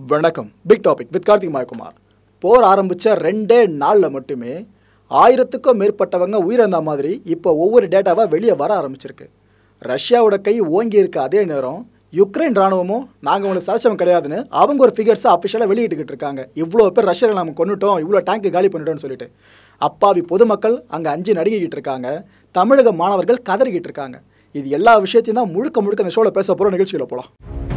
வணக்கம் big topic with Karthik Mayakumar போர் ஆரம்பித்த ரெண்டே நாளில் மட்டுமே ஆயிரத்துக்கும் மேற்பட்டவங்க உயிரிழந்த மாதிரி இப்போ ஒவ்வொரு டேட்டாவாக வெளியே வர ஆரம்பிச்சிருக்கு ரஷ்யாவோட கை ஓங்கி இருக்க அதே நேரம் யுக்ரைன் ராணுவமும் நாங்கள் உங்களுக்கு சதச்சவங்க கிடையாதுன்னு அவங்க ஒரு ஃபிகர்ஸை அஃபிஷியலாக வெளியிட்டுக்கிட்டு இருக்காங்க இவ்வளோ பேர் ரஷ்யாவில் நம்ம கொண்டுட்டோம் இவ்வளோ டேங்க் காலி பண்ணிட்டோம்னு சொல்லிட்டு அப்பாவி பொதுமக்கள் அங்கே அஞ்சு நடுங்கிக்கிட்டு இருக்காங்க தமிழக மாணவர்கள் கதறிக்கிட்டு இருக்காங்க இது எல்லா விஷயத்தையும் தான் முழுக்க முழுக்க இந்த ஷோவில் பேச போகிற நிகழ்ச்சியில் போகலாம்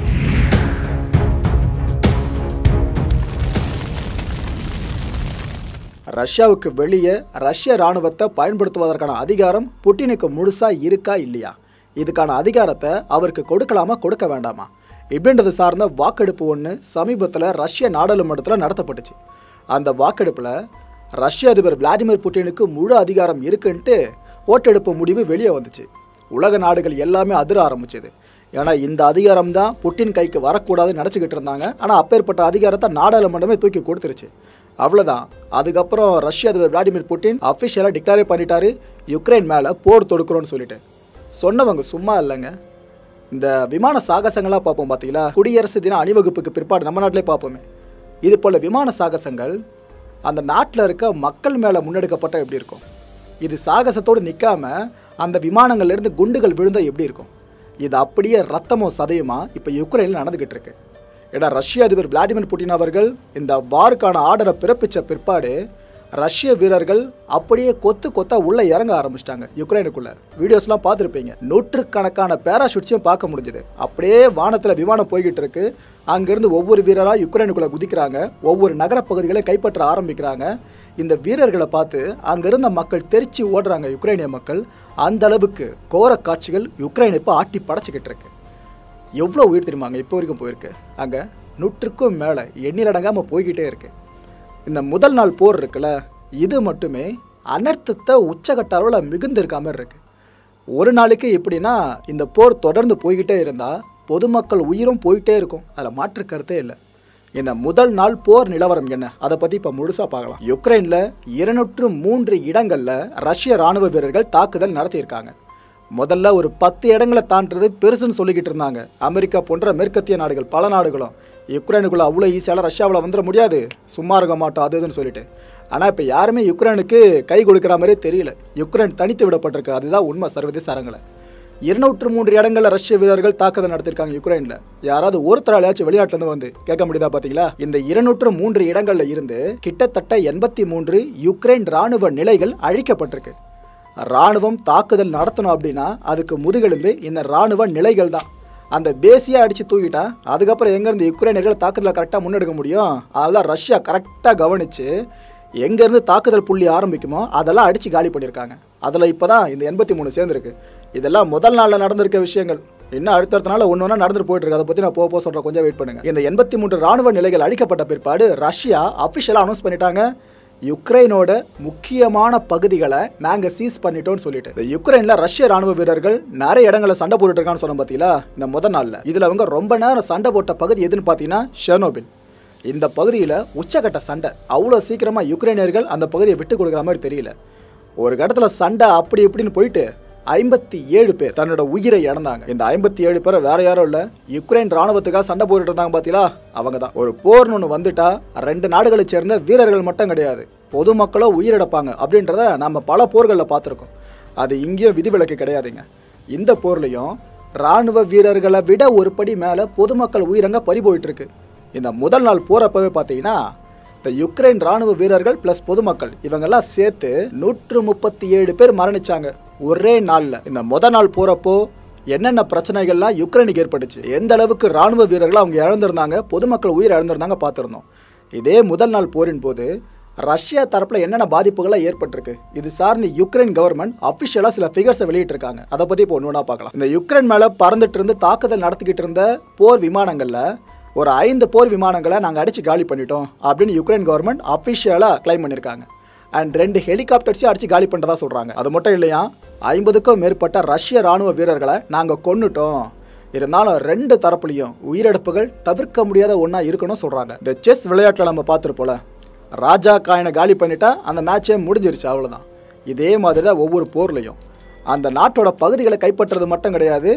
ரஷ்யாவுக்கு வெளியே ரஷ்ய ராணுவத்தை பயன்படுத்துவதற்கான அதிகாரம் புட்டினுக்கு முழுசா இருக்கா இல்லையா இதுக்கான அதிகாரத்தை அவருக்கு கொடுக்கலாமா கொடுக்க வேண்டாமா இப்படின்றது சார்ந்த வாக்கெடுப்பு ஒன்று சமீபத்தில் ரஷ்ய நாடாளுமன்றத்தில் நடத்தப்பட்டுச்சு அந்த வாக்கெடுப்பில் ரஷ்ய அதிபர் விளாடிமிர் புட்டினுக்கு முழு அதிகாரம் இருக்குன்ட்டு ஓட்டெடுப்பு முடிவு வெளியே வந்துச்சு உலக நாடுகள் எல்லாமே அதிர ஆரம்பிச்சது ஏன்னா இந்த அதிகாரம் தான் புட்டின் கைக்கு வரக்கூடாதுன்னு நினச்சிக்கிட்டு இருந்தாங்க ஆனால் அப்பேற்பட்ட அதிகாரத்தை நாடாளுமன்றமே தூக்கி கொடுத்துருச்சு அவ்வளோதான் அதுக்கப்புறம் ரஷ்ய அதிபர் விளாடிமிர் புட்டின் அஃபிஷியலாக டிக்ளேரே பண்ணிட்டாரு யுக்ரைன் மேலே போர் தொடுக்கிறோன்னு சொல்லிட்டு சொன்னவங்க சும்மா இல்லைங்க இந்த விமான சாகசங்களாக பார்ப்போம் பார்த்தீங்களா குடியரசு தின அணிவகுப்புக்கு பிற்பாடு நம்ம நாட்டிலே பார்ப்போமே இது போல் விமான சாகசங்கள் அந்த நாட்டில் இருக்க மக்கள் மேலே முன்னெடுக்கப்பட்ட எப்படி இருக்கும் இது சாகசத்தோடு நிற்காம அந்த விமானங்கள்லேருந்து குண்டுகள் விழுந்தால் எப்படி இருக்கும் இது அப்படியே ரத்தமோ சதையுமா இப்போ யுக்ரைனில் நடந்துக்கிட்டு இருக்கு ஏன்னா ரஷ்ய அதிபர் விளாடிமிர் புட்டின் அவர்கள் இந்த வாருக்கான ஆர்டரை பிறப்பித்த பிற்பாடு ரஷ்ய வீரர்கள் அப்படியே கொத்து கொத்தா உள்ள இறங்க ஆரம்பிச்சிட்டாங்க யுக்ரைனுக்குள்ள வீடியோஸ்லாம் பார்த்துருப்பீங்க நூற்றுக்கணக்கான பேராஷூட்ஸையும் பார்க்க முடிஞ்சது அப்படியே வானத்தில் விமானம் போய்கிட்டு இருக்கு அங்கேருந்து ஒவ்வொரு வீரராக யுக்ரைனுக்குள்ள குதிக்கிறாங்க ஒவ்வொரு நகரப் பகுதிகளை கைப்பற்ற ஆரம்பிக்கிறாங்க இந்த வீரர்களை பார்த்து அங்கிருந்த மக்கள் தெரிச்சு ஓடுறாங்க யுக்ரைனிய மக்கள் அந்த அளவுக்கு கோர காட்சிகள் யுக்ரைன் இப்போ ஆட்டி படைச்சிக்கிட்டு இருக்கு எவ்வளோ உயிர் தெரியுமாங்க இப்போ வரைக்கும் போயிருக்கு அங்கே நூற்றுக்கும் மேலே எண்ணிலடங்காமல் போய்கிட்டே இருக்கு இந்த முதல் நாள் போர் இருக்குல்ல இது மட்டுமே அனர்த்தத்தை உச்சகட்ட அளவில் மிகுந்து இருக்க மாதிரி இருக்கு ஒரு நாளைக்கு எப்படின்னா இந்த போர் தொடர்ந்து போய்கிட்டே இருந்தால் பொதுமக்கள் உயிரும் போயிட்டே இருக்கும் அதில் மாற்று கருத்தே இல்லை இந்த முதல் நாள் போர் நிலவரம் என்ன அதை பற்றி இப்போ முழுசாக பார்க்கலாம் யுக்ரைனில் இருநூற்று மூன்று இடங்களில் ரஷ்ய ராணுவ வீரர்கள் தாக்குதல் நடத்தியிருக்காங்க முதல்ல ஒரு பத்து இடங்களை தாண்டுறது பெருசுன்னு சொல்லிக்கிட்டு இருந்தாங்க அமெரிக்கா போன்ற மேற்கத்திய நாடுகள் பல நாடுகளும் யுக்ரைனுக்குள்ள அவ்வளோ ஈஸியால ரஷ்யாவில் வந்துட முடியாது சும்மா இருக்க மாட்டோம் அது இதுன்னு சொல்லிட்டு ஆனால் இப்போ யாருமே யுக்ரைனுக்கு கை கொடுக்குற மாதிரியே தெரியல யுக்ரைன் தனித்து விடப்பட்டிருக்கு அதுதான் உண்மை சர்வதேச அரங்கில் இருநூற்று மூன்று இடங்களில் ரஷ்ய வீரர்கள் தாக்குதல் நடத்திருக்காங்க யுக்ரைனில் யாராவது ஒருத்தராலையாச்சும் வெளிநாட்டிலேருந்து வந்து கேட்க முடியுதா பார்த்தீங்களா இந்த இருநூற்று மூன்று இடங்களில் இருந்து கிட்டத்தட்ட எண்பத்தி மூன்று யுக்ரைன் ராணுவ நிலைகள் அழிக்கப்பட்டிருக்கு ராணுவம் தாக்குதல் நடத்தணும் அப்படின்னா அதுக்கு முதுகெலும்பு இந்த ராணுவ நிலைகள் தான் அந்த பேசியாக அடித்து தூக்கிட்டா அதுக்கப்புறம் எங்கேருந்து யுக்ரைனியர்கள் தாக்குதலை கரெக்டாக முன்னெடுக்க முடியும் அதெல்லாம் ரஷ்யா கரெக்டாக கவனித்து எங்கேருந்து தாக்குதல் புள்ளி ஆரம்பிக்குமோ அதெல்லாம் அடித்து காலி பண்ணியிருக்காங்க அதில் இப்போ தான் இந்த எண்பத்தி மூணு சேர்ந்துருக்கு இதெல்லாம் முதல் நாளில் நடந்திருக்க விஷயங்கள் இன்னும் அடுத்தடுத்த நாள் ஒன்று ஒன்றா நடந்துட்டு போயிட்டு இருக்கு அதை பற்றி நான் போக போக சொல்கிறேன் கொஞ்சம் வெயிட் பண்ணுங்க இந்த எண்பத்தி மூன்று ராணுவ நிலைகள் அழிக்கப்பட்ட பிற்பாடு ரஷ்யா அஃபிஷியலாக அனௌன்ஸ் பண்ணிட்டாங்க யுக்ரைனோட முக்கியமான பகுதிகளை நாங்கள் சீஸ் பண்ணிட்டோம்னு சொல்லிட்டு இந்த யுக்ரைனில் ரஷ்ய ராணுவ வீரர்கள் நிறைய இடங்களில் சண்டை போட்டுட்டு இருக்கான்னு சொன்னோம் பார்த்தீங்களா இந்த முதல் நாளில் இதில் அவங்க ரொம்ப நேரம் சண்டை போட்ட பகுதி எதுன்னு பார்த்தீங்கன்னா ஷெர்னோபில் இந்த பகுதியில் உச்சக்கட்ட சண்டை அவ்வளோ சீக்கிரமாக யுக்ரைனியர்கள் அந்த பகுதியை விட்டு கொடுக்குற மாதிரி தெரியல ஒரு இடத்துல சண்டை அப்படி இப்படின்னு போயிட்டு ஐம்பத்தி ஏழு பேர் தன்னோட உயிரை இழந்தாங்க இந்த ஐம்பத்தி ஏழு பேரை வேற யாரும் இல்லை யுக்ரைன் ராணுவத்துக்காக சண்டை போட்டுட்டு இருந்தாங்க பார்த்தீங்களா அவங்க தான் ஒரு போர்னு ஒன்று வந்துட்டா ரெண்டு நாடுகளை சேர்ந்த வீரர்கள் மட்டும் கிடையாது பொதுமக்களோ உயிரிழப்பாங்க அப்படின்றத நம்ம பல போர்களில் பார்த்துருக்கோம் அது இங்கேயும் விதிவிலக்கு கிடையாதுங்க இந்த போர்லையும் ராணுவ வீரர்களை விட ஒரு படி மேலே பொதுமக்கள் உயிரங்க பறி போயிட்டு இருக்கு இந்த முதல் நாள் போறப்பவே பார்த்தீங்கன்னா இந்த யுக்ரைன் ராணுவ வீரர்கள் பிளஸ் பொதுமக்கள் இவங்கெல்லாம் சேர்த்து நூற்று முப்பத்தி ஏழு பேர் மரணிச்சாங்க ஒரே நாளில் இந்த முத நாள் போறப்போ என்னென்ன பிரச்சனைகள்லாம் யுக்ரைனுக்கு ஏற்பட்டுச்சு எந்த அளவுக்கு ராணுவ வீரர்கள் அவங்க இழந்திருந்தாங்க பொதுமக்கள் உயிர் இழந்திருந்தாங்க பார்த்துருந்தோம் இதே முதல் நாள் போரின் போது ரஷ்யா தரப்பில் என்னென்ன பாதிப்புகள்லாம் ஏற்பட்டிருக்கு இது சார்ந்து யுக்ரைன் கவர்மெண்ட் அஃபிஷியலாக சில ஃபிகர்ஸை வெளியிட்டிருக்காங்க அதை பற்றி இப்போ ஒன்று பார்க்கலாம் இந்த யுக்ரைன் மேலே பறந்துட்டு இருந்து தாக்குதல் நடத்திக்கிட்டு இருந்த போர் விமானங்களில் ஒரு ஐந்து போர் விமானங்களை நாங்கள் அடித்து காலி பண்ணிட்டோம் அப்படின்னு யுக்ரைன் கவர்மெண்ட் அஃபிஷியலாக கிளைம் பண்ணியிருக்காங்க அண்ட் ரெண்டு ஹெலிகாப்டர்ஸையும் அடித்து காலி பண்ணுறதா சொல்கிறாங்க அது மட்டும் இல்லையா ஐம்பதுக்கும் மேற்பட்ட ரஷ்ய ராணுவ வீரர்களை நாங்கள் கொன்னுட்டோம் இருந்தாலும் ரெண்டு தரப்புலையும் உயிரிழப்புகள் தவிர்க்க முடியாத ஒன்றா இருக்கணும் சொல்கிறாங்க இந்த செஸ் விளையாட்டில் நம்ம பார்த்துருப்போல ராஜா காயினை காலி பண்ணிட்டா அந்த மேட்சே முடிஞ்சிருச்சு அவ்வளோதான் இதே மாதிரி தான் ஒவ்வொரு போர்லையும் அந்த நாட்டோட பகுதிகளை கைப்பற்றுறது மட்டும் கிடையாது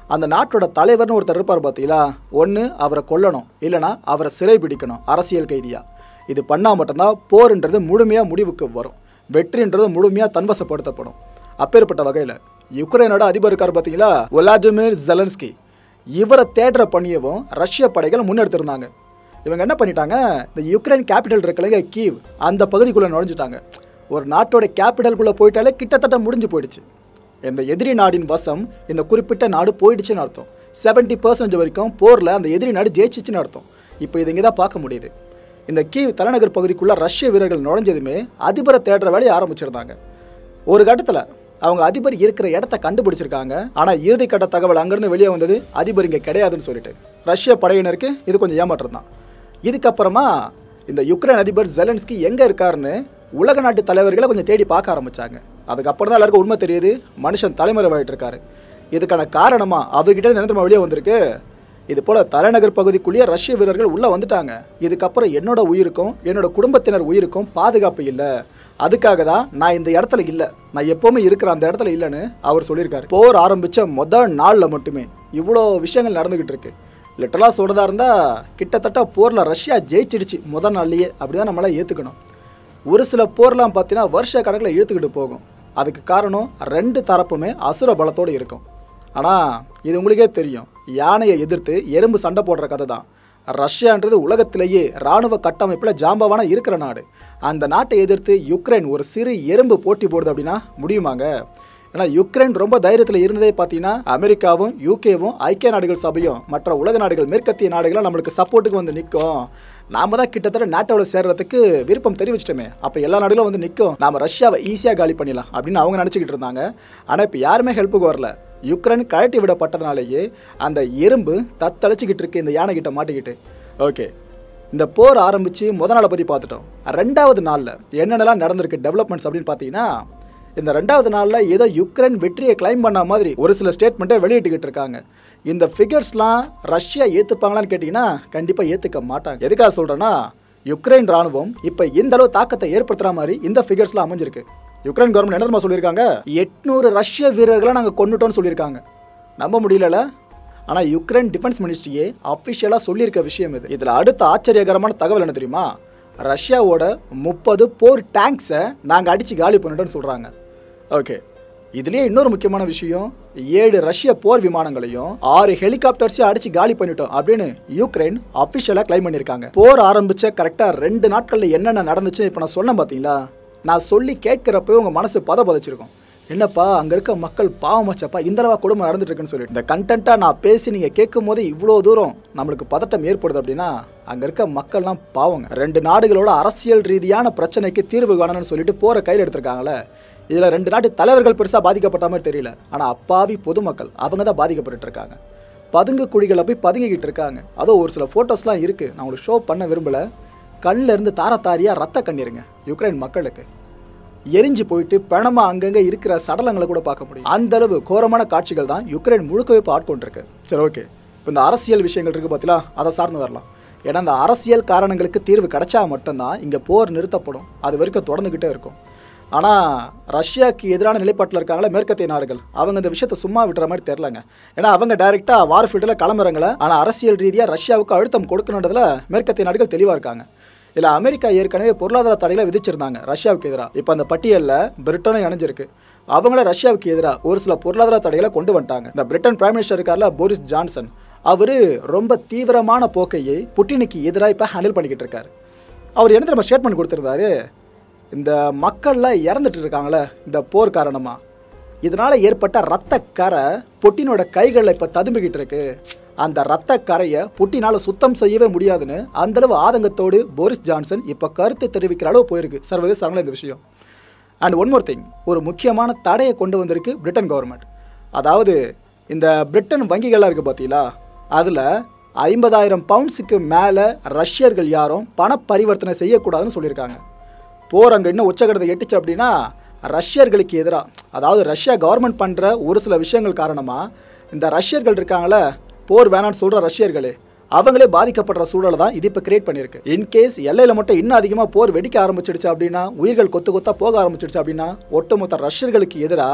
அந்த நாட்டோட தலைவர்னு ஒருத்தர் இருப்பார் பார்த்தீங்களா ஒன்று அவரை கொல்லணும் இல்லைனா அவரை சிறை பிடிக்கணும் அரசியல் கைதியா இது பண்ணால் மட்டும்தான் போர்ன்றது முழுமையாக முடிவுக்கு வரும் வெற்றின்றது முழுமையாக தன்வசப்படுத்தப்படும் அப்பேற்பட்ட வகையில் யுக்ரைனோட அதிபர் இருக்கார் பார்த்தீங்களா ஒலாடிமிர் ஜெலன்ஸ்கி இவரை தேடுற பணியவும் ரஷ்ய படைகள் முன்னெடுத்திருந்தாங்க இவங்க என்ன பண்ணிட்டாங்க இந்த யுக்ரைன் கேபிட்டல் இருக்கலைங்க கீவ் அந்த பகுதிக்குள்ளே நுழைஞ்சிட்டாங்க ஒரு நாட்டோட கேபிட்டலுக்குள்ளே போயிட்டாலே கிட்டத்தட்ட முடிஞ்சு போயிடுச்சு இந்த எதிரி நாடின் வசம் இந்த குறிப்பிட்ட நாடு போயிடுச்சுன்னு அர்த்தம் செவன்ட்டி பர்சன்டேஜ் வரைக்கும் போரில் அந்த எதிரி நாடு ஜெயிச்சிச்சுன்னு அர்த்தம் இப்போ இது இங்கே தான் பார்க்க முடியுது இந்த கீவ் தலைநகர் பகுதிக்குள்ளே ரஷ்ய வீரர்கள் நுழைஞ்சதுமே அதிபரை தேடுற வேலையை ஆரம்பிச்சிருந்தாங்க ஒரு கட்டத்தில் அவங்க அதிபர் இருக்கிற இடத்த கண்டுபிடிச்சிருக்காங்க ஆனால் இறுதிக்கட்ட தகவல் அங்கேருந்து வெளியே வந்தது அதிபர் இங்கே கிடையாதுன்னு சொல்லிட்டு ரஷ்ய படையினருக்கு இது கொஞ்சம் ஏமாற்றம் தான் இதுக்கப்புறமா இந்த யுக்ரைன் அதிபர் ஜெலன்ஸ்கி எங்கே இருக்காருன்னு உலக நாட்டு தலைவர்களை கொஞ்சம் தேடி பார்க்க ஆரம்பிச்சாங்க அதுக்கப்புறம் தான் எல்லாருக்கும் உண்மை தெரியுது மனுஷன் தலைமறைவாயிட்டு இருக்காரு இதுக்கான காரணமா அவர்கிட்ட நிரந்தரமா வெளியே வந்திருக்கு இது போல தலைநகர் பகுதிக்குள்ளேயே ரஷ்ய வீரர்கள் உள்ள வந்துட்டாங்க இதுக்கப்புறம் என்னோட உயிருக்கும் என்னோட குடும்பத்தினர் உயிருக்கும் பாதுகாப்பு இல்லை அதுக்காக தான் நான் இந்த இடத்துல இல்லை நான் எப்போவுமே இருக்கிற அந்த இடத்துல இல்லைன்னு அவர் சொல்லியிருக்காரு போர் ஆரம்பிச்ச முதல் நாளில் மட்டுமே இவ்வளோ விஷயங்கள் நடந்துகிட்டு இருக்கு லிட்டரலாக சொல்றதா இருந்தால் கிட்டத்தட்ட போரில் ரஷ்யா ஜெயிச்சிடுச்சு முதல் நாள்லயே அப்படிதான் நம்மளால ஏற்றுக்கணும் ஒரு சில போர்லாம் பார்த்தீங்கன்னா வருஷ கணக்கில் இழுத்துக்கிட்டு போகும் அதுக்கு காரணம் ரெண்டு தரப்புமே அசுர பலத்தோடு இருக்கும் ஆனால் இது உங்களுக்கே தெரியும் யானையை எதிர்த்து எறும்பு சண்டை போடுற கதை தான் ரஷ்யான்றது உலகத்திலேயே இராணுவ கட்டமைப்பில் ஜாம்பவான இருக்கிற நாடு அந்த நாட்டை எதிர்த்து யுக்ரைன் ஒரு சிறு எறும்பு போட்டி போடுது அப்படின்னா முடியுமாங்க ஏன்னா யுக்ரைன் ரொம்ப தைரியத்தில் இருந்ததே பார்த்தீங்கன்னா அமெரிக்காவும் யூகேவும் ஐக்கிய நாடுகள் சபையும் மற்ற உலக நாடுகள் மேற்கத்திய நாடுகளும் நம்மளுக்கு சப்போர்ட்டுக்கு வந்து நிற்கும் நாம தான் கிட்டத்தட்ட நாட்டோவில் சேர்றதுக்கு விருப்பம் தெரிவிச்சிட்டோமே அப்போ எல்லா நாடுகளும் வந்து நிற்கும் நாம ரஷ்யாவை ஈஸியாக காலி பண்ணிடலாம் அப்படின்னு அவங்க நினச்சிக்கிட்டு இருந்தாங்க ஆனால் இப்போ யாருமே ஹெல்ப்புக்கு வரல யுக்ரைன் கழட்டி விடப்பட்டதுனாலேயே அந்த எறும்பு தத்தளிச்சுக்கிட்டு இருக்கு இந்த யானை கிட்ட மாட்டிக்கிட்டு ஓகே இந்த போர் ஆரம்பித்து முத நாளை பற்றி பார்த்துட்டோம் ரெண்டாவது நாளில் என்னென்னலாம் நடந்திருக்கு டெவலப்மெண்ட்ஸ் அப்படின்னு பார்த்தீங்கன்னா இந்த ரெண்டாவது நாளில் ஏதோ யுக்ரைன் வெற்றியை கிளைம் பண்ண மாதிரி ஒரு சில ஸ்டேட்மெண்ட்டை வெளியிட்டுக்கிட்டு இருக்காங்க இந்த ஃபிகர்ஸ்லாம் ரஷ்யா ஏற்றுப்பாங்களான்னு கேட்டிங்கன்னா கண்டிப்பாக ஏற்றுக்க மாட்டாங்க எதுக்காக சொல்கிறேன்னா யுக்ரைன் ராணுவம் இப்போ இந்த அளவு தாக்கத்தை ஏற்படுத்துகிற மாதிரி இந்த ஃபிகர்ஸ்லாம் அமைஞ்சிருக்கு யுக்ரைன் கவர்மெண்ட் என்ன தெரியுமா சொல்லியிருக்காங்க எட்நூறு ரஷ்ய வீரர்களை நாங்கள் கொண்டுட்டோம்னு சொல்லியிருக்காங்க நம்ப முடியலல ஆனால் யுக்ரைன் டிஃபென்ஸ் மினிஸ்ட்ரியே அஃபிஷியலாக சொல்லியிருக்க விஷயம் இது இதில் அடுத்த ஆச்சரியகரமான தகவல் என்ன தெரியுமா ரஷ்யாவோட முப்பது போர் டேங்க்ஸை நாங்கள் அடித்து காலி பண்ணிட்டோம்னு சொல்கிறாங்க ஓகே இதுலயே இன்னொரு முக்கியமான விஷயம் ஏழு ரஷ்ய போர் விமானங்களையும் ஆறு ஹெலிகாப்டர்ஸையும் அடிச்சு காலி பண்ணிட்டோம் அப்படின்னு யுக்ரைன் அஃபிஷியலாக கிளைம் பண்ணியிருக்காங்க போர் ஆரம்பிச்ச கரெக்டாக ரெண்டு நாட்களில் என்னென்ன நடந்துச்சு இப்போ நான் சொன்னேன் பார்த்தீங்களா நான் சொல்லி கேட்குறப்பவே உங்கள் மனசு பத பதச்சிருக்கும் என்னப்பா அங்கே இருக்க மக்கள் பாவமாச்சப்பா இந்த அளவா குடும்பம் நடந்துட்டு இருக்குன்னு சொல்லிட்டு இந்த கண்டென்ட்டாக நான் பேசி நீங்கள் கேட்கும் போது இவ்வளோ தூரம் நம்மளுக்கு பதட்டம் ஏற்படுது அப்படின்னா அங்கே இருக்க மக்கள்லாம் பாவங்க ரெண்டு நாடுகளோட அரசியல் ரீதியான பிரச்சனைக்கு தீர்வு காணணும்னு சொல்லிட்டு போகிற கையில் எடுத்திருக்காங்களே இதில் ரெண்டு நாட்டு தலைவர்கள் பெருசாக பாதிக்கப்பட்ட மாதிரி தெரியல ஆனால் அப்பாவி பொதுமக்கள் அவங்க தான் பாதிக்கப்பட்டு இருக்காங்க பதுங்கு குழிகளை போய் பதுங்கிக்கிட்டு இருக்காங்க அதுவும் ஒரு சில ஃபோட்டோஸ்லாம் இருக்குது நான் உங்களுக்கு ஷோ பண்ண விரும்பலை கண்ணில் இருந்து தார தாரியாக ரத்த கண்ணீருங்க யுக்ரைன் மக்களுக்கு எரிஞ்சு போயிட்டு பிணமா அங்கங்கே இருக்கிற சடலங்களை கூட பார்க்க முடியும் அந்த அளவு கோரமான காட்சிகள் தான் யுக்ரைன் முழுக்கவே இப்போ ஆட்கொண்டிருக்கு சரி ஓகே இப்போ இந்த அரசியல் விஷயங்கள் இருக்குது பார்த்தீங்களா அதை சார்ந்து வரலாம் ஏன்னா இந்த அரசியல் காரணங்களுக்கு தீர்வு கிடைச்சா மட்டும்தான் இங்கே போர் நிறுத்தப்படும் அது வரைக்கும் தொடர்ந்துக்கிட்டே இருக்கும் ஆனால் ரஷ்யாவுக்கு எதிரான நிலைப்பாட்டில் இருக்காங்களே மேற்கத்திய நாடுகள் அவங்க இந்த விஷயத்தை சும்மா விட்டுற மாதிரி தெரிலங்க ஏன்னா அவங்க டைரெக்டாக வார் ஃபீல்டில் கிளம்புறாங்கள ஆனால் அரசியல் ரீதியாக ரஷ்யாவுக்கு அழுத்தம் கொடுக்கணுன்றதுல மேற்கத்திய நாடுகள் தெளிவாக இருக்காங்க இதில் அமெரிக்கா ஏற்கனவே பொருளாதார தடைகளை விதிச்சிருந்தாங்க ரஷ்யாவுக்கு எதிராக இப்போ அந்த பட்டியலில் பிரிட்டனும் இணைஞ்சிருக்கு அவங்கள ரஷ்யாவுக்கு எதிராக ஒரு சில பொருளாதார தடைகளை கொண்டு வந்துட்டாங்க இந்த பிரிட்டன் பிரைம் மினிஸ்டர் இருக்கார்ல போரிஸ் ஜான்சன் அவர் ரொம்ப தீவிரமான போக்கையை புட்டினுக்கு எதிராக இப்போ ஹேண்டில் பண்ணிக்கிட்டு இருக்காரு அவர் என்ன நம்ம ஸ்டேட்மெண்ட் கொடுத்துருந்தாரு இந்த மக்கள்லாம் இறந்துட்டு இருக்காங்களே இந்த போர் காரணமாக இதனால் ஏற்பட்ட ரத்த கரை புட்டினோட கைகளில் இப்போ ததும்பிக்கிட்டு இருக்கு அந்த ரத்த கரையை புட்டினால் சுத்தம் செய்யவே முடியாதுன்னு அந்தளவு ஆதங்கத்தோடு போரிஸ் ஜான்சன் இப்போ கருத்து தெரிவிக்கிற அளவு போயிருக்கு சர்வதேச அரங்கில் இந்த விஷயம் அண்ட் ஒன் மோர் திங் ஒரு முக்கியமான தடையை கொண்டு வந்திருக்கு பிரிட்டன் கவர்மெண்ட் அதாவது இந்த பிரிட்டன் வங்கிகள்லாம் இருக்குது பார்த்தீங்களா அதில் ஐம்பதாயிரம் பவுண்ட்ஸுக்கு மேலே ரஷ்யர்கள் யாரும் பண பரிவர்த்தனை செய்யக்கூடாதுன்னு சொல்லியிருக்காங்க போர் அங்கே இன்னும் உச்சகடத்தை எட்டுச்சு அப்படின்னா ரஷ்யர்களுக்கு எதிராக அதாவது ரஷ்யா கவர்மெண்ட் பண்ணுற ஒரு சில விஷயங்கள் காரணமாக இந்த ரஷ்யர்கள் இருக்காங்களே போர் வேணான்னு சொல்கிற ரஷ்யர்களே அவங்களே பாதிக்கப்படுற சூழலை தான் இது இப்போ கிரியேட் பண்ணியிருக்கு இன்கேஸ் எல்லையில் மட்டும் இன்னும் அதிகமாக போர் வெடிக்க ஆரம்பிச்சிடுச்சு அப்படின்னா உயிர்கள் கொத்து கொத்தா போக ஆரம்பிச்சிடுச்சு அப்படின்னா ஒட்டுமொத்த ரஷ்யர்களுக்கு எதிராக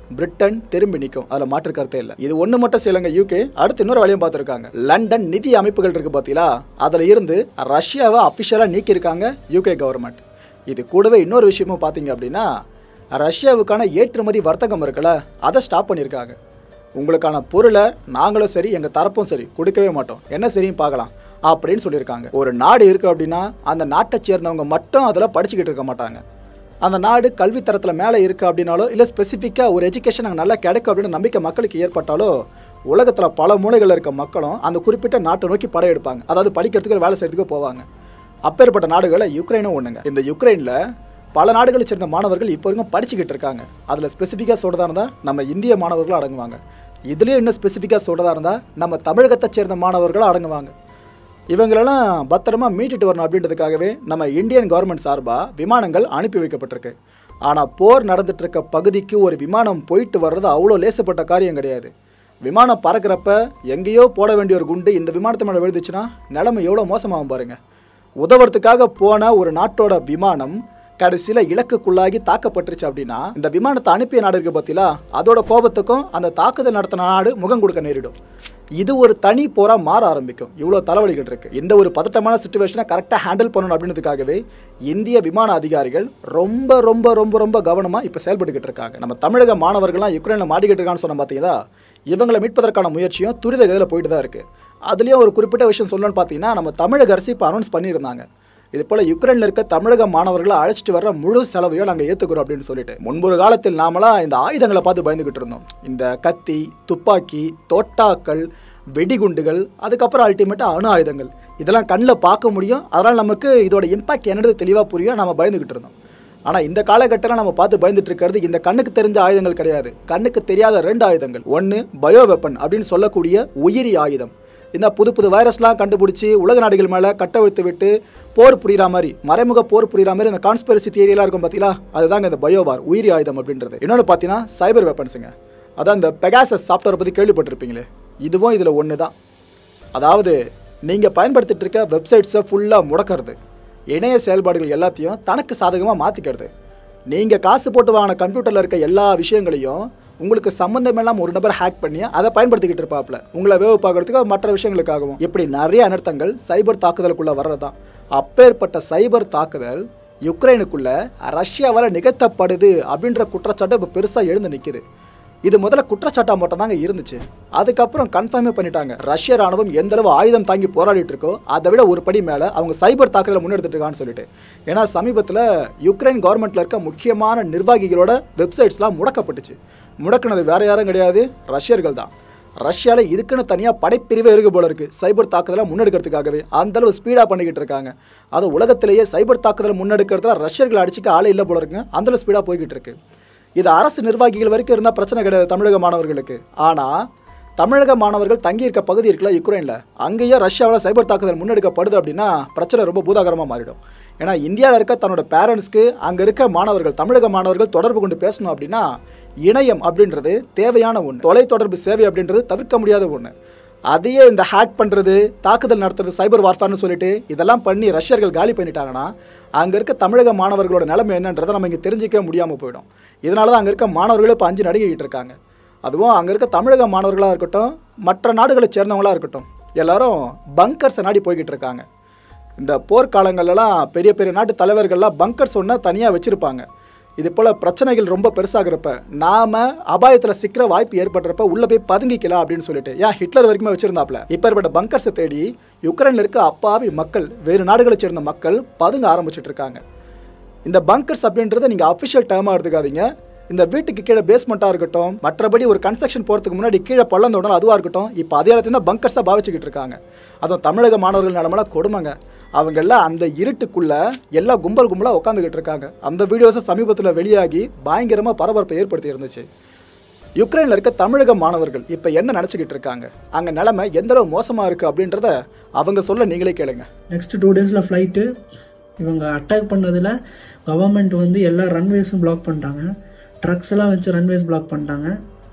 பிரிட்டன் திரும்பி நிற்கும் அதில் மாற்று கருத்தே இல்லை இது ஒன்று மட்டும் செய்யலைங்க யூகே அடுத்து இன்னொரு வழியும் பார்த்துருக்காங்க லண்டன் நிதி அமைப்புகள் இருக்கு பார்த்தீங்களா அதில் இருந்து ரஷ்யாவை அஃபிஷியலாக நீக்கியிருக்காங்க யூகே கவர்மெண்ட் இது கூடவே இன்னொரு விஷயமும் பார்த்தீங்க அப்படின்னா ரஷ்யாவுக்கான ஏற்றுமதி வர்த்தகம் இருக்குல்ல அதை ஸ்டாப் பண்ணியிருக்காங்க உங்களுக்கான பொருளை நாங்களும் சரி எங்கள் தரப்பும் சரி கொடுக்கவே மாட்டோம் என்ன சரியும் பார்க்கலாம் அப்படின்னு சொல்லியிருக்காங்க ஒரு நாடு இருக்குது அப்படின்னா அந்த நாட்டை சேர்ந்தவங்க மட்டும் அதில் படிச்சுக்கிட்டு இருக்க மாட்டாங்க அந்த நாடு கல்வித்தரத்தில் மேலே இருக்குது அப்படின்னாலோ இல்லை ஸ்பெசிஃபிக்காக ஒரு எஜுகேஷன் அங்கே நல்லா கிடைக்கும் அப்படின்னு நம்பிக்கை மக்களுக்கு ஏற்பட்டாலோ உலகத்தில் பல மூலைகளில் இருக்க மக்களும் அந்த குறிப்பிட்ட நாட்டை நோக்கி படையெடுப்பாங்க அதாவது படிக்கிறதுக்கு வேலை செய்யறதுக்கு போவாங்க அப்பேற்பட்ட நாடுகளில் யுக்ரைனும் ஒன்றுங்க இந்த யுக்ரைனில் பல நாடுகளை சேர்ந்த மாணவர்கள் இப்போ வரைக்கும் படிச்சுக்கிட்டு இருக்காங்க அதில் ஸ்பெசிஃபிக்காக சொல்கிறதா இருந்தால் நம்ம இந்திய மாணவர்களும் அடங்குவாங்க இதுலேயும் இன்னும் ஸ்பெசிஃபிக்காக சொல்கிறதா இருந்தால் நம்ம தமிழகத்தை சேர்ந்த மாணவர்களும் அடங்குவாங்க இவங்களெல்லாம் பத்திரமா மீட்டுட்டு வரணும் அப்படின்றதுக்காகவே நம்ம இந்தியன் கவர்மெண்ட் சார்பாக விமானங்கள் அனுப்பி வைக்கப்பட்டிருக்கு ஆனால் போர் நடந்துட்டு இருக்க பகுதிக்கு ஒரு விமானம் போயிட்டு வர்றது அவ்வளோ லேசப்பட்ட காரியம் கிடையாது விமானம் பறக்கிறப்ப எங்கேயோ போட வேண்டிய ஒரு குண்டு இந்த விமானத்து மேலே விழுந்துச்சுன்னா நிலைமை எவ்வளோ மோசமாகும் பாருங்க உதவுறதுக்காக போன ஒரு நாட்டோட விமானம் கடைசியில் இலக்குக்குள்ளாகி தாக்கப்பட்டுருச்சு அப்படின்னா இந்த விமானத்தை அனுப்பிய நாடு இருக்கு பார்த்தீங்களா அதோட கோபத்துக்கும் அந்த தாக்குதல் நடத்தின நாடு முகம் கொடுக்க நேரிடும் இது ஒரு தனி போரா மாற ஆரம்பிக்கும் இவ்வளோ தலைவலிகள் இருக்கு இந்த ஒரு பதட்டமான சுச்சுவேஷனை கரெக்டாக ஹேண்டில் பண்ணணும் அப்படின்றதுக்காகவே இந்திய விமான அதிகாரிகள் ரொம்ப ரொம்ப ரொம்ப ரொம்ப கவனமாக இப்போ செயல்பட்டுக்கிட்டு இருக்காங்க நம்ம தமிழக மாணவர்கள்லாம் யுக்ரைனில் மாட்டிக்கிட்டு இருக்கான்னு சொன்ன பார்த்தீங்களா இவங்களை மீட்பதற்கான முயற்சியும் துரித கதியில் போயிட்டு தான் இருக்கு அதுலேயும் ஒரு குறிப்பிட்ட விஷயம் சொல்லணும்னு பார்த்தீங்கன்னா நம்ம தமிழக அரசு இப்போ அனௌன்ஸ் பண்ணியிருந்தாங்க இது போல யுக்ரைனில் இருக்க தமிழக மாணவர்களை அழைச்சிட்டு வர முழு செலவையும் நாங்கள் ஏற்றுக்கிறோம் அப்படின்னு சொல்லிட்டு முன்பொரு காலத்தில் நாமலாம் இந்த ஆயுதங்களை பார்த்து பயந்துகிட்டு இருந்தோம் இந்த கத்தி துப்பாக்கி தோட்டாக்கள் வெடிகுண்டுகள் அதுக்கப்புறம் அல்டிமேட்டாக அணு ஆயுதங்கள் இதெல்லாம் கண்ணில் பார்க்க முடியும் அதனால் நமக்கு இதோட இம்பாக்ட் என்னது தெளிவாக புரியும் நம்ம பயந்துகிட்டு இருந்தோம் ஆனால் இந்த காலகட்டத்தில் நம்ம பார்த்து பயந்துட்டு இருக்கிறது இந்த கண்ணுக்கு தெரிஞ்ச ஆயுதங்கள் கிடையாது கண்ணுக்கு தெரியாத ரெண்டு ஆயுதங்கள் ஒன்று பயோ வெப்பன் அப்படின்னு சொல்லக்கூடிய உயிரி ஆயுதம் இந்த புது புது வைரஸ்லாம் கண்டுபிடிச்சி உலக நாடுகள் மேலே கட்டவிழ்த்து விட்டு போர் புரியுற மாதிரி மறைமுக போர் புரியுற மாதிரி இந்த கான்ஸ்பிரசி தியரியெல்லாம் இருக்கும் பார்த்தீங்களா அதுதாங்க இந்த பயோவார் உயிரி ஆயுதம் அப்படின்றது இன்னொன்று பார்த்தீங்கன்னா சைபர் வெப்பன்ஸுங்க அதான் இந்த பெகாசஸ் சாஃப்ட்வேரை பற்றி கேள்விப்பட்டிருப்பீங்களே இதுவும் இதில் ஒன்று தான் அதாவது நீங்கள் பயன்படுத்திட்டு இருக்க வெப்சைட்ஸை ஃபுல்லாக முடக்கிறது இணைய செயல்பாடுகள் எல்லாத்தையும் தனக்கு சாதகமாக மாற்றிக்கிறது நீங்கள் காசு போட்டு வாங்கின கம்ப்யூட்டரில் இருக்க எல்லா விஷயங்களையும் உங்களுக்கு சம்மந்தமில்லாம ஒரு நபர் ஹேக் பண்ணி அதை பயன்படுத்திக்கிட்டு இருப்பாப்ல உங்களை வேவு பார்க்கறதுக்கு மற்ற விஷயங்களுக்காகவும் இப்படி நிறைய அனர்த்தங்கள் சைபர் தாக்குதலுக்குள்ள வர்றது தான் அப்பேற்பட்ட சைபர் தாக்குதல் யுக்ரைனுக்குள்ள ரஷ்யாவால் நிகழ்த்தப்படுது அப்படின்ற குற்றச்சாட்டு இப்போ பெருசாக எழுந்து நிற்குது இது முதல்ல குற்றச்சாட்டா மட்டும் தாங்க இருந்துச்சு அதுக்கப்புறம் கன்ஃபார்மே பண்ணிட்டாங்க ரஷ்ய ராணுவம் எந்த அளவு ஆயுதம் தாங்கி போராடிட்டு இருக்கோ அதை விட ஒரு படி மேலே அவங்க சைபர் தாக்குதலை முன்னெடுத்துட்டு இருக்கான்னு சொல்லிட்டு ஏன்னா சமீபத்தில் யுக்ரைன் கவர்மெண்ட்ல இருக்க முக்கியமான நிர்வாகிகளோட வெப்சைட்ஸ்லாம் முடக்கப்பட்டுச்சு முடக்குனது வேற யாரும் கிடையாது ரஷ்யர்கள் தான் ரஷ்யாவில் இதுக்குன்னு தனியாக படைப்பிரிவே இருக்கு போல இருக்கு சைபர் தாக்குதலை முன்னெடுக்கிறதுக்காகவே அந்த அளவு ஸ்பீடாக பண்ணிக்கிட்டு இருக்காங்க அது உலகத்திலேயே சைபர் தாக்குதலை முன்னெடுக்கிறதுல ரஷ்யர்கள் அடிச்சுக்க ஆளே இல்லை போல இருக்குங்க அந்த அளவு ஸ்பீடாக போய்கிட்டு இருக்கு இது அரசு நிர்வாகிகள் வரைக்கும் இருந்தால் பிரச்சனை கிடையாது தமிழக மாணவர்களுக்கு ஆனால் தமிழக மாணவர்கள் தங்கியிருக்க பகுதி இருக்குல்ல யுக்ரைனில் அங்கேயே ரஷ்யாவில் சைபர் தாக்குதல் முன்னெடுக்கப்படுது அப்படின்னா பிரச்சனை ரொம்ப பூதாகரமாக மாறிடும் ஏன்னா இந்தியாவில் இருக்க தன்னோட பேரண்ட்ஸ்க்கு அங்கே இருக்க மாணவர்கள் தமிழக மாணவர்கள் தொடர்பு கொண்டு பேசணும் அப்படின்னா இணையம் அப்படின்றது தேவையான ஒன்று தொலைத்தொடர்பு சேவை அப்படின்றது தவிர்க்க முடியாத ஒன்று அதையே இந்த ஹேக் பண்ணுறது தாக்குதல் நடத்துறது சைபர் வார்ஃபார்னு சொல்லிட்டு இதெல்லாம் பண்ணி ரஷ்யர்கள் காலி பண்ணிட்டாங்கன்னா அங்கே இருக்க தமிழக மாணவர்களோட நிலைமை என்னன்றதை நம்ம இங்கே தெரிஞ்சிக்க முடியாமல் போயிடும் இதனால தான் அங்கே இருக்க மாணவர்கள் இப்போ அஞ்சு நடுங்கிட்டு இருக்காங்க அதுவும் அங்கே இருக்க தமிழக மாணவர்களாக இருக்கட்டும் மற்ற நாடுகளை சேர்ந்தவங்களாக இருக்கட்டும் எல்லாரும் பங்கர்ஸை நாடி போய்கிட்டு இருக்காங்க இந்த போர்க்காலங்கள்லாம் பெரிய பெரிய நாட்டு தலைவர்கள்லாம் பங்கர்ஸ் ஒன்று தனியாக வச்சுருப்பாங்க இது போல் பிரச்சனைகள் ரொம்ப பெருசாகிறப்ப நாம் அபாயத்தில் சிக்கிற வாய்ப்பு ஏற்படுறப்ப உள்ளே போய் பதுங்கிக்கலாம் அப்படின்னு சொல்லிட்டு ஏன் ஹிட்லர் வரைக்குமே வச்சுருந்தாப்ல இப்போ ஏற்பட்ட பங்கர்ஸை தேடி யுக்ரைனில் இருக்க அப்பாவி மக்கள் வேறு நாடுகளை சேர்ந்த மக்கள் பதுங்க ஆரம்பிச்சிட்டு இருக்காங்க இந்த பங்கர்ஸ் அப்படின்றத நீங்கள் அஃபிஷியல் டேர்மாக எடுத்துக்காதீங்க இந்த வீட்டுக்கு கீழே பேஸ்மெண்ட்டாக இருக்கட்டும் மற்றபடி ஒரு கன்ஸ்ட்ரக்ஷன் போகிறதுக்கு முன்னாடி கீழே பள்ளம் தோண்டல் அதுவாக இருக்கட்டும் இப்போ அதே இடத்துல தான் பங்கர்ஸாக பாவிச்சுக்கிட்டு இருக்காங்க அதுவும் தமிழக மாணவர்கள் நிலமெல்லாம் கொடுமைங்க அவங்க எல்லாம் அந்த இருட்டுக்குள்ளே எல்லாம் கும்பல் கும்பலாக உட்காந்துக்கிட்டு இருக்காங்க அந்த வீடியோஸை சமீபத்தில் வெளியாகி பயங்கரமாக பரபரப்பை ஏற்படுத்தி இருந்துச்சு யுக்ரைனில் இருக்க தமிழக மாணவர்கள் இப்போ என்ன நினச்சிக்கிட்டு இருக்காங்க அங்கே நிலைமை எந்த அளவு மோசமாக இருக்குது அப்படின்றத அவங்க சொல்ல நீங்களே கேளுங்க நெக்ஸ்ட் டூ டேஸில் ஃப்ளைட்டு இவங்க அட்டாக் பண்ணதில் கவர்மெண்ட் வந்து எல்லா ரன்வேஸும் பிளாக் பண்ணிட்டாங்க ட்ரக்ஸ் எல்லாம் வச்சு ரன்வேஸ் பிளாக் பண்ணிட்டாங்க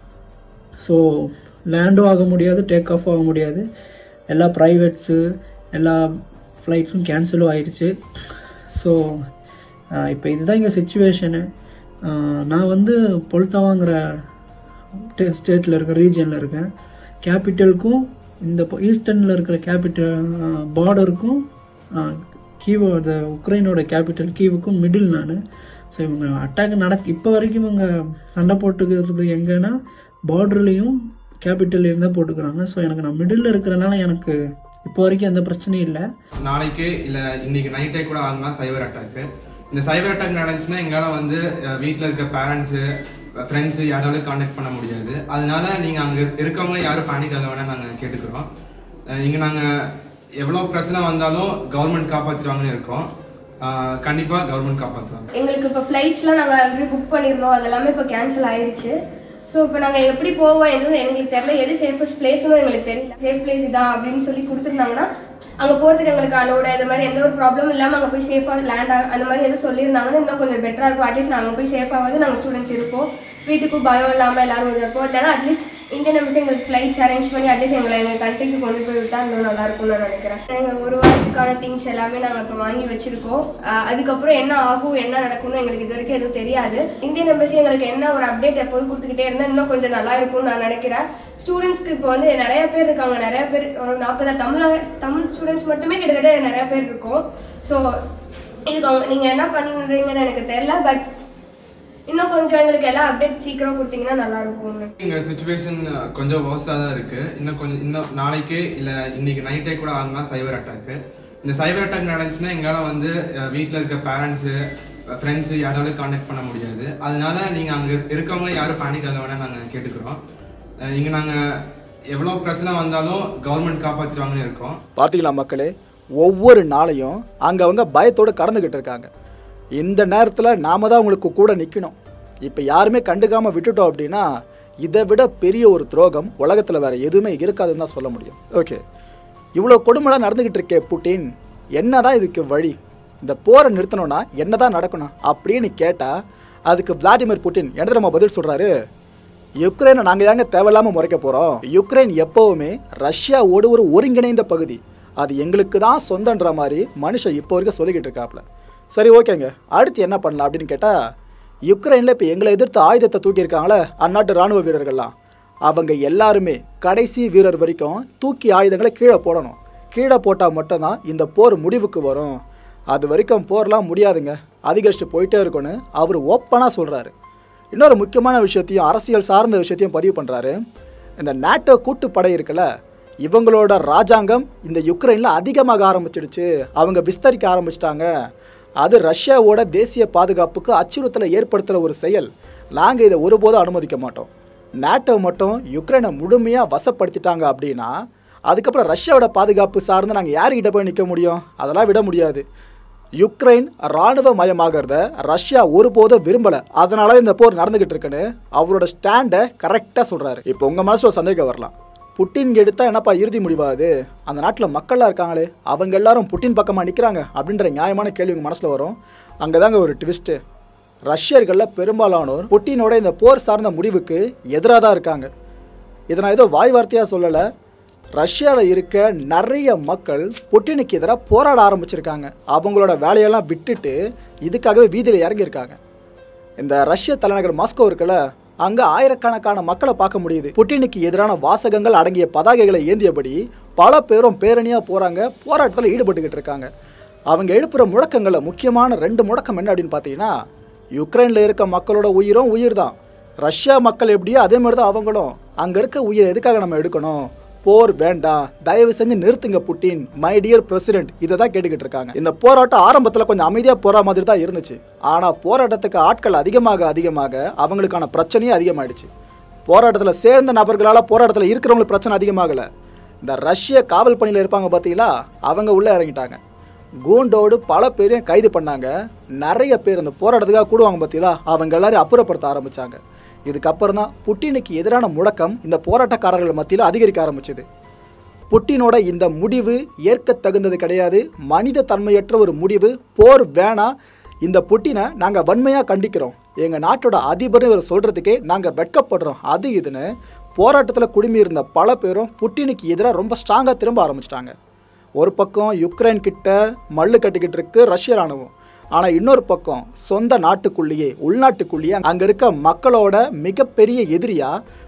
ஸோ லேண்டும் ஆக முடியாது டேக் ஆஃப் ஆக முடியாது எல்லா ப்ரைவேட்ஸு எல்லா ஃப்ளைட்ஸும் கேன்சலும் ஆயிடுச்சு ஸோ இப்போ இதுதான் இங்கே சுச்சுவேஷனு நான் வந்து பொல்தாவாங்கிற ஸ்டேட்டில் இருக்க ரீஜனில் இருக்கேன் கேபிட்டலுக்கும் இந்த ஈஸ்டர்னில் இருக்கிற கேபிட்டல் பார்டருக்கும் கீவோ இந்த உக்ரைனோட கேபிட்டல் கீவுக்கும் மிடில் நான் ஸோ இவங்க அட்டாக் நடக் இப்போ வரைக்கும் இவங்க சண்டை போட்டுக்கிறது எங்கன்னா பார்டர்லேயும் கேபிட்டல்லையும் தான் போட்டுக்கிறாங்க ஸோ எனக்கு நான் மிடில் இருக்கிறனால எனக்கு இப்போ வரைக்கும் எந்த பிரச்சனையும் இல்லை நாளைக்கே இல்லை இன்னைக்கு நைட்டே கூட ஆகலாம் சைபர் அட்டாக்கு இந்த சைபர் அட்டாக் நடந்துச்சுன்னா எங்களால் வந்து வீட்டில் இருக்க பேரண்ட்ஸு ஃப்ரெண்ட்ஸு யாராலும் காண்டாக்ட் பண்ண முடியாது அதனால நீங்கள் அங்கே இருக்கவங்க யாரும் பேனிக் ஆக வேணாம் நாங்கள் கேட்டுக்கிறோம் இங்கே நாங்கள் எவ்வளோ பிரச்சனை வந்தாலும் கவர்மெண்ட் காப்பாற்றிடுவாங்கன்னு இருக்கோம் கண்டிப்பாக கவர்மெண்ட் காப்பாற்றுவாங்க எங்களுக்கு இப்போ ஃப்ளைட்ஸ்லாம் நாங்கள் ஆல்ரெடி புக் பண்ணியிருந்தோம் அது எல்லாமே இப்போ கேன்சல் ஆயிருச்சு ஸோ இப்போ நாங்கள் எப்படி போவோம் எதுவும் எங்களுக்கு தெரியல எது சேஃபஸ்ட் பிளேஸ்னும் எங்களுக்கு தெரியல சேஃப் பிளேஸ் இதான் அப்படின்னு சொல்லி கொடுத்துருந்தாங்கன்னா அங்கே போகிறதுக்கு எங்களுக்கு அலோட இது மாதிரி எந்த ஒரு ப்ராப்ளம் இல்லாமல் அங்கே போய் சேஃபாக லேண்ட் ஆக அந்த மாதிரி எதுவும் சொல்லியிருந்தாங்கன்னா இன்னும் கொஞ்சம் பெட்டராக இருக்கும் அட்லீஸ்ட் நாங்கள் போய் சேஃபாவது நாங்கள் ஸ்டூடெண்ட்ஸ் இருப்போம் வீட்டுக்கும் பயம் இல்லாமல் எல்லாரும் கொஞ்சம் இருப்போம் இல்லைன்னா அட்லீஸ்ட் இந்தியன் எம்பசி எங்களுக்கு ஃப்ளைட்ஸ் அரேஞ்ச் பண்ணி அட்லீஸ்ட் எங்களை எங்கள் கண்ட்ரிக்கு கொண்டு போய் விட்டா இன்னும் நல்லா இருக்கும்னு நான் நினைக்கிறேன் எங்கள் ஒரு வாரத்துக்கான திங்ஸ் எல்லாமே நாங்கள் இப்போ வாங்கி வச்சிருக்கோம் அஹ் அதுக்கப்புறம் என்ன ஆகும் என்ன நடக்கும்னு எங்களுக்கு இது வரைக்கும் எதுவும் தெரியாது இந்தியன் எம்பசி எங்களுக்கு என்ன ஒரு அப்டேட் எப்போதும் கொடுத்துக்கிட்டே இருந்தால் இன்னும் கொஞ்சம் நல்லா இருக்கும்னு நான் நினைக்கிறேன் ஸ்டூடெண்ட்ஸ்க்கு இப்போ வந்து நிறைய பேர் இருக்காங்க நிறைய பேர் ஒரு நாற்பது தமிழ் தமிழ் ஸ்டூடெண்ட்ஸ் மட்டுமே கிட்டத்தட்ட நிறைய பேர் இருக்கும் ஸோ இதுக்கு அவங்க நீங்கள் என்ன பண்ணுறீங்கன்னு எனக்கு தெரியல பட் இன்னும் கொஞ்சம் எங்களுக்கு எல்லாம் அப்டேட் சீக்கிரம் கொடுத்தீங்கன்னா நல்லா இருக்கும் எங்கள் சுச்சுவேஷன் கொஞ்சம் வர்ஸாக தான் இருக்குது இன்னும் கொஞ்சம் இன்னும் நாளைக்கே இல்லை இன்னைக்கு நைட்டே கூட ஆகலாம் சைபர் அட்டாக்கு இந்த சைபர் அட்டாக் நடந்துச்சுன்னா எங்களால் வந்து வீட்டில் இருக்க பேரண்ட்ஸு ஃப்ரெண்ட்ஸு யாராலும் காண்டாக்ட் பண்ண முடியாது அதனால நீங்கள் அங்கே இருக்கவங்க யாரும் பேனிக் ஆக வேணாம் நாங்கள் கேட்டுக்கிறோம் இங்கே நாங்கள் எவ்வளோ பிரச்சனை வந்தாலும் கவர்மெண்ட் காப்பாற்றிடுவாங்கன்னு இருக்கோம் பார்த்தீங்களா மக்களே ஒவ்வொரு நாளையும் அங்கவங்க பயத்தோடு கடந்துக்கிட்டு இருக்காங்க இந்த நேரத்தில் நாம தான் உங்களுக்கு கூட நிற்கணும் இப்போ யாருமே கண்டுக்காமல் விட்டுட்டோம் அப்படின்னா இதை விட பெரிய ஒரு துரோகம் உலகத்தில் வேற எதுவுமே இருக்காதுன்னு தான் சொல்ல முடியும் ஓகே இவ்வளோ கொடுமைலாம் நடந்துக்கிட்டு இருக்கே புட்டின் என்னதான் இதுக்கு வழி இந்த போரை நிறுத்தணும்னா என்னதான் நடக்கணும் அப்படின்னு கேட்டால் அதுக்கு விளாடிமிர் புட்டின் என்ன நம்ம பதில் சொல்கிறாரு யுக்ரைனை நாங்கள் ஏங்க தேவையில்லாமல் முறைக்க போகிறோம் யுக்ரைன் எப்போவுமே ரஷ்யாவோடு ஒரு ஒருங்கிணைந்த பகுதி அது எங்களுக்கு தான் சொந்தன்ற மாதிரி மனுஷன் இப்போ வரைக்கும் சொல்லிக்கிட்டு இருக்காப்புல சரி ஓகேங்க அடுத்து என்ன பண்ணலாம் அப்படின்னு கேட்டால் யுக்ரைனில் இப்போ எங்களை எதிர்த்து ஆயுதத்தை தூக்கியிருக்காங்களே அந்நாட்டு ராணுவ வீரர்கள்லாம் அவங்க எல்லாருமே கடைசி வீரர் வரைக்கும் தூக்கி ஆயுதங்களை கீழே போடணும் கீழே போட்டால் மட்டும்தான் இந்த போர் முடிவுக்கு வரும் அது வரைக்கும் போர்லாம் முடியாதுங்க அதிகரிச்சுட்டு போயிட்டே இருக்கும்னு அவர் ஓப்பனாக சொல்கிறாரு இன்னொரு முக்கியமான விஷயத்தையும் அரசியல் சார்ந்த விஷயத்தையும் பதிவு பண்ணுறாரு இந்த நாட்டோ கூட்டுப்படை இருக்குல்ல இவங்களோட ராஜாங்கம் இந்த யுக்ரைனில் அதிகமாக ஆரம்பிச்சிடுச்சு அவங்க விஸ்தரிக்க ஆரம்பிச்சிட்டாங்க அது ரஷ்யாவோட தேசிய பாதுகாப்புக்கு அச்சுறுத்தலை ஏற்படுத்துகிற ஒரு செயல் நாங்கள் இதை ஒருபோதும் அனுமதிக்க மாட்டோம் நாட்டோ மட்டும் யுக்ரைனை முழுமையாக வசப்படுத்திட்டாங்க அப்படின்னா அதுக்கப்புறம் ரஷ்யாவோட பாதுகாப்பு சார்ந்து நாங்கள் யார்கிட்ட போய் நிற்க முடியும் அதெல்லாம் விட முடியாது யுக்ரைன் இராணுவ மயமாகிறத ரஷ்யா ஒருபோதும் விரும்பலை அதனால இந்த போர் நடந்துகிட்டு இருக்குன்னு அவரோட ஸ்டாண்டை கரெக்டாக சொல்கிறாரு இப்போ உங்கள் மனசில் ஒரு சந்தேகம் வரலாம் புட்டின் எடுத்தா என்னப்பா இறுதி முடிவாது அந்த நாட்டில் மக்கள்லாம் இருக்காங்களே அவங்க எல்லாரும் புட்டின் பக்கமாக நிற்கிறாங்க அப்படின்ற நியாயமான கேள்வி உங்கள் மனசில் வரும் அங்கே தாங்க ஒரு ட்விஸ்ட்டு ரஷ்யர்களில் பெரும்பாலானோர் புட்டினோட இந்த போர் சார்ந்த முடிவுக்கு எதிராக தான் இருக்காங்க இதை நான் ஏதோ வாய் வார்த்தையாக சொல்லலை ரஷ்யாவில் இருக்க நிறைய மக்கள் புட்டினுக்கு எதிராக போராட ஆரம்பிச்சிருக்காங்க அவங்களோட வேலையெல்லாம் விட்டுட்டு இதுக்காகவே வீதியில் இறங்கியிருக்காங்க இந்த ரஷ்ய தலைநகர் மாஸ்கோ இருக்குல்ல அங்கே ஆயிரக்கணக்கான மக்களை பார்க்க முடியுது புட்டினுக்கு எதிரான வாசகங்கள் அடங்கிய பதாகைகளை ஏந்தியபடி பல பேரும் பேரணியாக போகிறாங்க போராட்டத்தில் ஈடுபட்டுக்கிட்டு இருக்காங்க அவங்க எழுப்புகிற முழக்கங்களில் முக்கியமான ரெண்டு முழக்கம் என்ன அப்படின்னு பார்த்தீங்கன்னா யுக்ரைனில் இருக்க மக்களோட உயிரும் உயிர் தான் ரஷ்யா மக்கள் எப்படியோ அதே மாதிரி தான் அவங்களும் அங்கே இருக்க உயிரை எதுக்காக நம்ம எடுக்கணும் போர் வேண்டாம் தயவு செஞ்சு நிறுத்துங்க புட்டின் மை டியர் பிரசிடென்ட் இதை தான் கேட்டுக்கிட்டு இருக்காங்க இந்த போராட்டம் ஆரம்பத்தில் கொஞ்சம் அமைதியாக போகிற மாதிரி தான் இருந்துச்சு ஆனால் போராட்டத்துக்கு ஆட்கள் அதிகமாக அதிகமாக அவங்களுக்கான பிரச்சனையும் அதிகமாயிடுச்சு போராட்டத்தில் சேர்ந்த நபர்களால் போராட்டத்தில் இருக்கிறவங்களுக்கு பிரச்சனை அதிகமாகலை இந்த ரஷ்ய காவல் பணியில் இருப்பாங்க பார்த்தீங்களா அவங்க உள்ளே இறங்கிட்டாங்க கூண்டோடு பல பேரையும் கைது பண்ணாங்க நிறைய பேர் இந்த போராட்டத்துக்காக கூடுவாங்க பார்த்தீங்களா அவங்க எல்லாரையும் அப்புறப்படுத்த ஆரம்பித்தாங்க இதுக்கப்புறம் தான் புட்டினுக்கு எதிரான முழக்கம் இந்த போராட்டக்காரர்கள் மத்தியில் அதிகரிக்க ஆரம்பிச்சது புட்டினோட இந்த முடிவு ஏற்க தகுந்தது கிடையாது மனித தன்மையற்ற ஒரு முடிவு போர் வேணாம் இந்த புட்டினை நாங்கள் வன்மையாக கண்டிக்கிறோம் எங்கள் நாட்டோட அதிபர் இவர் சொல்கிறதுக்கே நாங்கள் வெட்கப்படுறோம் அது இதுன்னு போராட்டத்தில் குடுமி இருந்த பல பேரும் புட்டினுக்கு எதிராக ரொம்ப ஸ்ட்ராங்காக திரும்ப ஆரம்பிச்சிட்டாங்க ஒரு பக்கம் யுக்ரைன் கிட்ட மல்லு கட்டிக்கிட்டு இருக்கு ரஷ்ய ராணுவம் ஆனால் இன்னொரு பக்கம் சொந்த நாட்டுக்குள்ளேயே உள்நாட்டுக்குள்ளேயே அங்கே இருக்க மக்களோட மிகப்பெரிய எதிரியா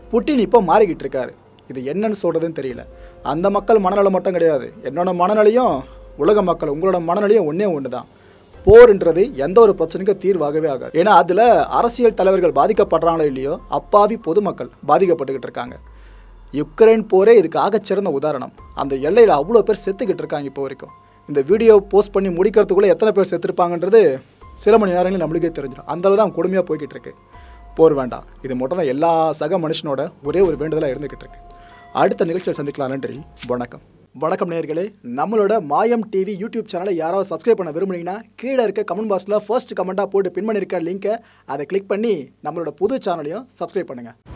புட்டின் இப்போ மாறிக்கிட்டு இருக்காரு இது என்னன்னு சொல்கிறதுன்னு தெரியல அந்த மக்கள் மனநலம் மட்டும் கிடையாது என்னோட மனநிலையும் உலக மக்கள் உங்களோட மனநிலையும் ஒன்றே ஒன்று தான் போர்ன்றது எந்த ஒரு பிரச்சனைக்கும் தீர்வாகவே ஆகாது ஏன்னா அதில் அரசியல் தலைவர்கள் பாதிக்கப்படுறாங்களோ இல்லையோ அப்பாவி பொதுமக்கள் பாதிக்கப்பட்டுக்கிட்டு இருக்காங்க யுக்ரைன் போரே இதுக்கு ஆகச்சிறந்த உதாரணம் அந்த எல்லையில் அவ்வளோ பேர் செத்துக்கிட்டு இருக்காங்க இப்போ வரைக்கும் இந்த வீடியோ போஸ்ட் பண்ணி முடிக்கிறதுக்குள்ளே எத்தனை பேர் செத்துருப்பாங்கன்றது சில மணி நேரங்களில் நம்மளுக்கே தெரிஞ்சிடும் அந்த அளவு தான் கொடுமையாக போய்கிட்டு இருக்கு போர் வேண்டாம் இது மட்டும் தான் எல்லா சக மனுஷனோட ஒரே ஒரு வேண்டுதலாக இருந்துக்கிட்டு இருக்கு அடுத்த நிகழ்ச்சியில் சந்திக்கலாம் நன்றி வணக்கம் வணக்கம் நேயர்களே நம்மளோட மாயம் டிவி யூடியூப் சேனலை யாராவது சப்ஸ்கிரைப் பண்ண விரும்புனீங்கன்னா கீழே இருக்க கமெண்ட் பாக்ஸில் ஃபர்ஸ்ட் கமெண்ட்டாக போட்டு பின் பண்ணியிருக்க லிங்கை அதை கிளிக் பண்ணி நம்மளோட புது சேனலையும் சப்ஸ்கிரைப் பண்ணுங்கள்